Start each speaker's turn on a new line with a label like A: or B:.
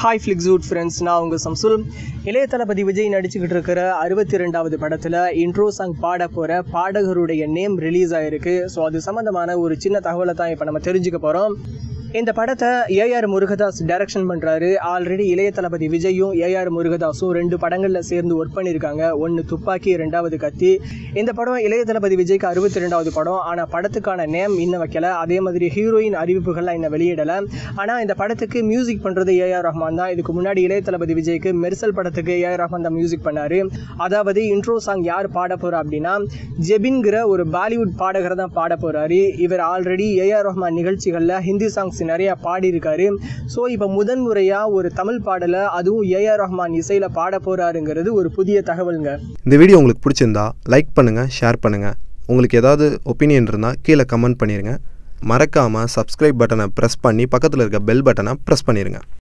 A: hi ஃப்ளிக்ஸூட் friends நான் உங்கள் சம்சுல் இளைய தளபதி விஜய் நடிச்சுக்கிட்டு இருக்கிற அறுபத்தி ரெண்டாவது படத்தில் இன்ட்ரோ சாங் பாட போகிற பாடகருடைய நேம் ரிலீஸ் ஆகிருக்கு ஸோ அது சம்மந்தமான ஒரு சின்ன தகவலை தான் இப்போ நம்ம தெரிஞ்சுக்க போகிறோம் இந்த படத்தை ஏஆர் முருகதாஸ் டைரக்ஷன் பண்ணுறாரு ஆல்ரெடி இளைய தளபதி விஜயும் ஏஆர் முருகதாஸும் ரெண்டு படங்களில் சேர்ந்து ஒர்க் பண்ணியிருக்காங்க ஒன்று துப்பாக்கி ரெண்டாவது கத்தி இந்த படம் இளைய தளபதி விஜய்க்கு அறுபத்தி ரெண்டாவது படம் ஆனால் படத்துக்கான நேம் இன்னும் வைக்கல அதே மாதிரி ஹீரோயின் அறிவிப்புகள்லாம் இன்னும் வெளியிடலை ஆனால் இந்த படத்துக்கு மியூசிக் பண்ணுறது ஏஆர் ரஹ்மான் தான் இதுக்கு முன்னாடி இளைய தளபதி விஜய்க்கு மெர்சல் படத்துக்கு ஏஆர் ரஹ்மான் தான் மியூசிக் பண்ணார் அதாவது இன்ட்ரோ சாங் யார் பாட போகிறா அப்படின்னா ஜெபின்கிற ஒரு பாலிவுட் பாடகரை தான் பாட போகிறாரு இவர் ஆல்ரெடி ஏஆர் ரஹ்மான் நிகழ்ச்சிகளில் ஹிந்தி சாங்ஸ் நிறையா பாடியிருக்காரு ஸோ இப்போ முதன் முறையாக ஒரு தமிழ் பாடலை அதுவும் ஏஆர் ரஹ்மான் இசையில் பாட போகிறாருங்கிறது ஒரு புதிய தகவலுங்க
B: இந்த வீடியோ உங்களுக்கு பிடிச்சிருந்தா லைக் பண்ணுங்கள் ஷேர் பண்ணுங்கள் உங்களுக்கு ஏதாவது ஒப்பீனியன் இருந்தால் கீழே கமெண்ட் பண்ணிடுங்க மறக்காமல் சப்ஸ்கிரைப் பட்டனை ப்ரெஸ் பண்ணி பக்கத்தில் இருக்க பெல் பட்டனை ப்ரெஸ் பண்ணிடுங்க